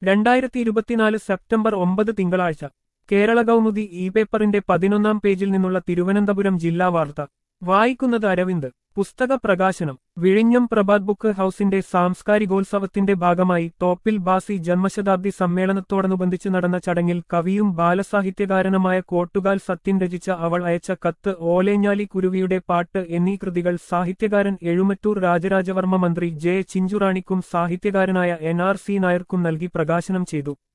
രണ്ടായിരത്തി ഇരുപത്തിനാല് സെപ്റ്റംബർ ഒമ്പത് തിങ്കളാഴ്ച കേരള കൗമുദി ഇ പേപ്പറിന്റെ പതിനൊന്നാം പേജിൽ നിന്നുള്ള തിരുവനന്തപുരം ജില്ലാ വാർത്ത വായിക്കുന്നത് അരവിന്ദ് പുസ്തക പ്രകാശനം വിഴിഞ്ഞം പ്രഭാത് ബുക്ക് ഹൌസിന്റെ സാംസ്കാരികോത്സവത്തിന്റെ ഭാഗമായി തോപ്പിൽ ബാസി ജന്മശതാബ്ദി സമ്മേളനത്തോടനുബന്ധിച്ച് നടന്ന ചടങ്ങിൽ കവിയും ബാലസാഹിത്യകാരനുമായ കോട്ടുകാൽ സത്യൻ രചിച്ച അവൾ അയച്ച കത്ത് ഓലേഞ്ഞാലി കുരുവിയുടെ പാട്ട് എന്നീ കൃതികൾ സാഹിത്യകാരൻ എഴുമറ്റൂർ രാജരാജവർമ്മ മന്ത്രി ജെ ചിഞ്ചുറാണിക്കും സാഹിത്യകാരനായ എൻ ആർ സി നായർക്കും നൽകി പ്രകാശനം ചെയ്തു